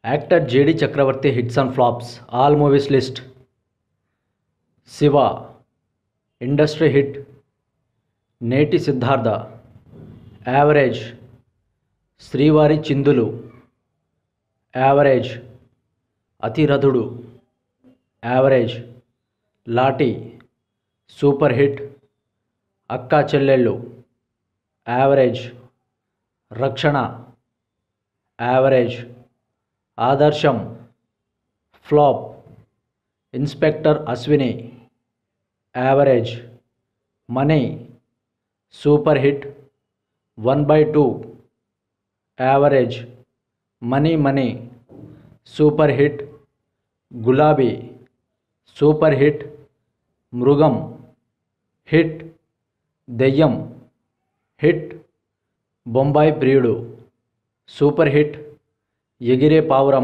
actor JD Chakravarthy hits and flops all movies list Shiva industry hit Neti Siddhartha average Srivari Chindulu average Athiradhudu average Laati super hit Akka Chellellu average Rakshana average Adarsham flop inspector Ashwini average money super hit one by two average money money super hit Gulabi super hit Mrugam hit Deyyam hit Bombayi Priyudu super hit Egire Pavurama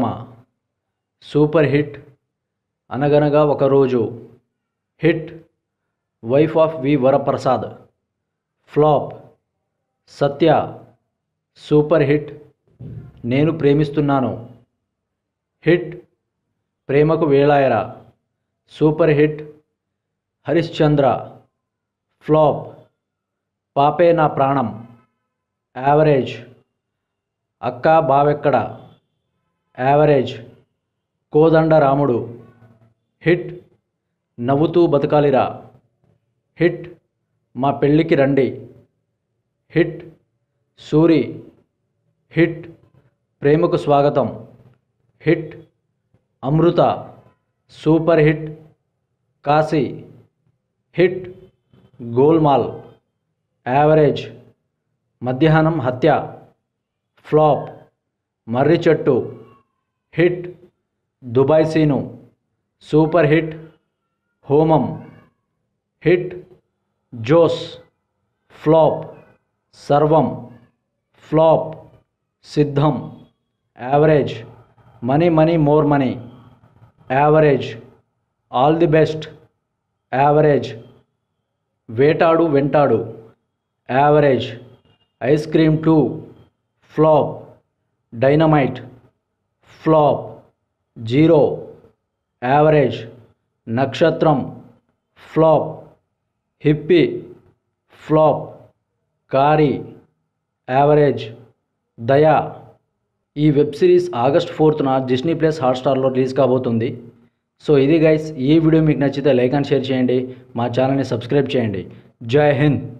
super hit Anaganaga Oka Roju hit wife of V Varaprasad flop Satya super hit నేను Premistunnanu hit Premaku Velayara super hit Harischandra flop Pape Naa ప్రాణం average అక్క బావెక్కడ average కోదండ రాముడు hit నవ్వుతూ బతకాలిరా hit మా పెళ్ళికి రండి hit Suri hit Premaku Swagatham hit Amrutha super hit Kasi hit Golmaal average Madhyahnam Hatya flop Marri Chettu hit Dubai Seenu super hit Homam hit Josh flop Sarvam flop Siddham average money money more money average all the best average Vetadu Ventadu average ice cream two flop dynamite flop zero average Nakshatram flop hippie flop Kaari average Daya ఈ web series August ఫోర్త్న Disney plus హాట్స్టార్లో release కాబోతుంది so ఇది guys ఈ video మీకు నచ్చితే like and share చేయండి మా ఛానల్ని సబ్స్క్రైబ్ చేయండి జై హింద్